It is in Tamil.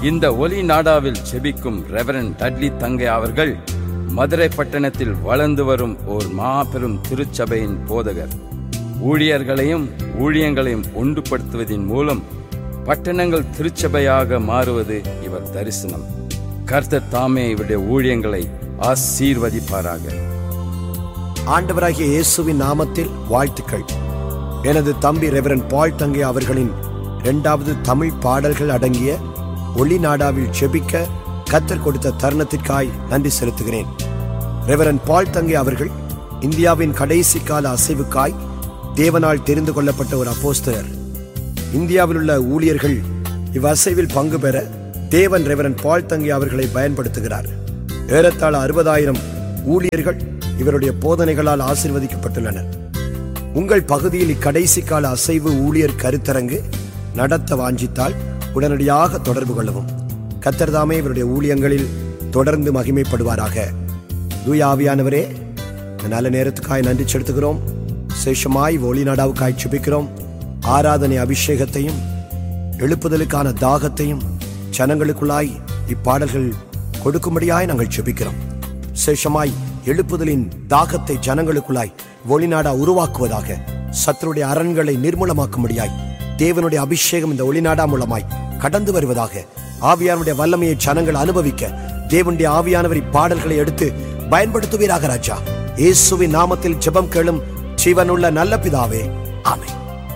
இந்த ஒலி நாடாவில் செபிக்கும் ரெவரன் டட்லி தங்கை அவர்கள் மதுரை பட்டணத்தில் வளர்ந்து வரும் ஓர் மாபெரும் திருச்சபையின் போதகர் ஊழியர்களையும் ஊழியங்களையும் ஒன்றுபடுத்துவதன் மூலம் பட்டணங்கள் திருச்சபையாக மாறுவது இவர் தரிசனம் கர்த்தர் தாமே இவருடைய ஊழியங்களை ஆசீர்வதிப்பாராக ஆண்டவராகிய இயேசுவின் நாமத்தில் வாழ்த்துக்கள் எனது தம்பி ரெவரன் பால் தங்கை அவர்களின் இரண்டாவது தமிழ் பாடல்கள் அடங்கிய ஒளி நாடாவில் செபிக்க கத்தர் கொடுத்த தருணத்திற்காய் நன்றி செலுத்துகிறேன் ரெவரன் பால் தங்கை அவர்கள் இந்தியாவின் கடைசி கால அசைவுக்காய் தேவனால் தெரிந்து கொள்ளப்பட்ட ஒரு அப்போஸ்தலர் இந்தியாவில் உள்ள ஊழியர்கள் இவ்வசைவில் பங்கு பெற தேவன் ரெவரன் பால் தங்கை அவர்களை பயன்படுத்துகிறார் ஏறத்தாழ அறுபதாயிரம் ஊழியர்கள் இவருடைய போதனைகளால் ஆசீர்வதிக்கப்பட்டுள்ளனர் உங்கள் பகுதியில் இக்கடைசி கால அசைவு ஊழியர் கருத்தரங்கு நடத்த வாஞ்சித்தால் உடனடியாக தொடர்பு கொள்ளவும் கத்தர்தாமே இவருடைய ஊழியங்களில் தொடர்ந்து மகிமைப்படுவாராக தூயாவியானவரே இந்த நல்ல நேரத்துக்காய் நன்றி செலுத்துகிறோம் சேஷமாய் ஒளிநாடாவுக்காய் சுபிக்கிறோம் ஆராதனை அபிஷேகத்தையும் எழுப்புதலுக்கான தாகத்தையும் ஜனங்களுக்குள்ளாய் இப்பாடல்கள் கொடுக்கும்படியாய் நாங்கள் செபிக்கிறோம் சேஷமாய் எழுப்புதலின் தாகத்தை ஜனங்களுக்குள்ளாய் ஒளிநாடா உருவாக்குவதாக சத்தருடைய அரண்களை நிர்மூலமாக்கும்படியாய் தேவனுடைய அபிஷேகம் இந்த ஒளிநாடா மூலமாய் கடந்து வருவதாக ஆவியானுடைய வல்லமையை ஜனங்கள் அனுபவிக்க தேவனுடைய ஆவியானவர் பாடல்களை எடுத்து பயன்படுத்துவீராக ராஜா இயேசுவின் நாமத்தில் ஜெபம் கேளும் ஜீவனுள்ள நல்ல பிதாவே ஆமென்